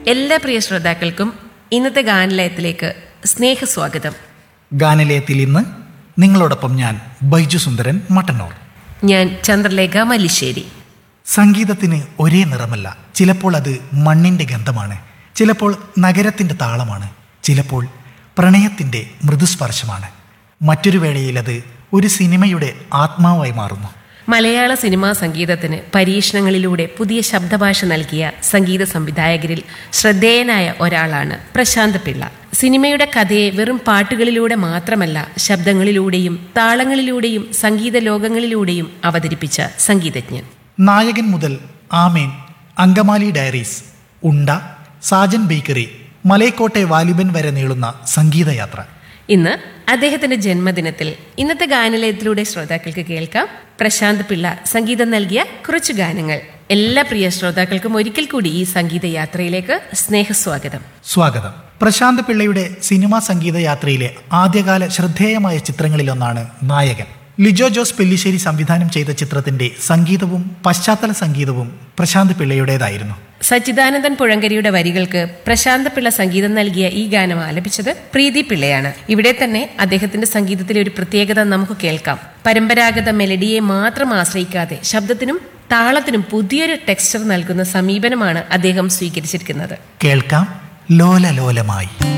എല്ലാ പ്രിയ ശ്രോതാക്കൾക്കും ഇന്നത്തെ ഗാനലയത്തിലേക്ക് സ്നേഹസ്വാഗതം ഗാനലയത്തിൽ ഇന്ന് നിങ്ങളോടൊപ്പം ഞാൻ ബൈജു സുന്ദരൻ മട്ടന്നൂർ ഞാൻ ചന്ദ്രലേഖ മല്ലിശ്ശേരി സംഗീതത്തിന് ഒരേ നിറമല്ല ചിലപ്പോൾ അത് മണ്ണിൻ്റെ ഗന്ധമാണ് ചിലപ്പോൾ നഗരത്തിൻ്റെ താളമാണ് ചിലപ്പോൾ പ്രണയത്തിൻ്റെ മൃദുസ്പർശമാണ് മറ്റൊരു വേളയിൽ അത് ഒരു സിനിമയുടെ ആത്മാവായി മാറുന്നു മലയാള സിനിമാ സംഗീതത്തിന് പരീക്ഷണങ്ങളിലൂടെ പുതിയ ശബ്ദഭാഷ നൽകിയ സംഗീത സംവിധായകരിൽ ശ്രദ്ധേയനായ ഒരാളാണ് പ്രശാന്ത് പിള്ള സിനിമയുടെ കഥയെ വെറും പാട്ടുകളിലൂടെ മാത്രമല്ല ശബ്ദങ്ങളിലൂടെയും താളങ്ങളിലൂടെയും സംഗീത ലോകങ്ങളിലൂടെയും അവതരിപ്പിച്ച സംഗീതജ്ഞൻ നായകൻ മുതൽ ആമേൻ അങ്കമാലി ഡയറീസ് ഉണ്ട സാജൻ ബേക്കറി മലൈക്കോട്ടെ വാലിബൻ വരെ നീളുന്ന സംഗീതയാത്ര ഇന്ന് അദ്ദേഹത്തിന്റെ ജന്മദിനത്തിൽ ഇന്നത്തെ ഗാനലയത്തിലൂടെ ശ്രോതാക്കൾക്ക് കേൾക്കാം പ്രശാന്ത് പിള്ള സംഗീതം നൽകിയ കുറച്ചു ഗാനങ്ങൾ എല്ലാ പ്രിയ ശ്രോതാക്കൾക്കും ഒരിക്കൽ കൂടി ഈ സംഗീത യാത്രയിലേക്ക് സ്നേഹസ്വാഗതം സ്വാഗതം പ്രശാന്ത് പിള്ളയുടെ സിനിമാ സംഗീത യാത്രയിലെ ആദ്യകാല ശ്രദ്ധേയമായ ചിത്രങ്ങളിലൊന്നാണ് നായകൻ ലിജോ ജോസ് പെല്ലിശ്ശേരി സംവിധാനം ചെയ്ത ചിത്രത്തിന്റെ സംഗീതവും പശ്ചാത്തല സംഗീതവും പ്രശാന്ത് പിള്ളയുടേതായിരുന്നു സച്ചിദാനന്ദൻ പുഴങ്കരിയുടെ വരികൾക്ക് പ്രശാന്ത പിള്ള സംഗീതം നൽകിയ ഈ ഗാനം ആലപിച്ചത് പ്രീതി പിള്ളയാണ് ഇവിടെ തന്നെ അദ്ദേഹത്തിന്റെ സംഗീതത്തിലെ ഒരു പ്രത്യേകത നമുക്ക് കേൾക്കാം പരമ്പരാഗത മെലഡിയെ മാത്രം ആശ്രയിക്കാതെ ശബ്ദത്തിനും താളത്തിനും പുതിയൊരു ടെക്സ്ചർ നൽകുന്ന സമീപനമാണ് അദ്ദേഹം സ്വീകരിച്ചിരിക്കുന്നത് കേൾക്കാം ലോലലോലമായി